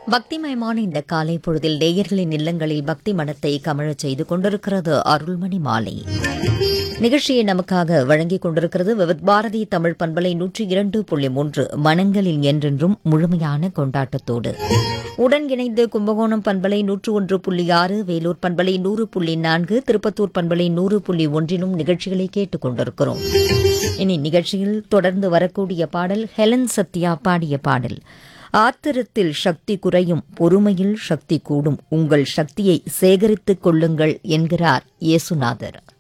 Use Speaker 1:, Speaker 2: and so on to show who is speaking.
Speaker 1: பக்திமயமான இந்த காலை பொழுதில் நேயர்களின் இல்லங்களில் பக்தி மனத்தை கமழச் செய்து கொண்டிருக்கிறது அருள்மணி மாலை நிகழ்ச்சியை நமக்காக வழங்கிக் கொண்டிருக்கிறது விவித் பாரதி தமிழ் பண்பலை நூற்றி இரண்டு புள்ளி மூன்று மனங்களில் என்றென்றும் முழுமையான கொண்டாட்டத்தோடு உடன் இணைந்து கும்பகோணம் பண்பலை நூற்று ஒன்று புள்ளி ஆறு வேலூர் பண்பலை நூறு புள்ளி நான்கு திருப்பத்தூர் பண்பலை நூறு புள்ளி ஒன்றிலும் நிகழ்ச்சிகளை கேட்டுக் கொண்டிருக்கிறோம் இனி நிகழ்ச்சியில் தொடர்ந்து வரக்கூடிய பாடல் ஹெலன் சத்யா பாடிய பாடல் ஆத்திரத்தில் சக்தி குறையும் பொறுமையில் சக்தி கூடும் உங்கள் சக்தியை சேகரித்துக் கொள்ளுங்கள் என்கிறார் இயேசுநாதர்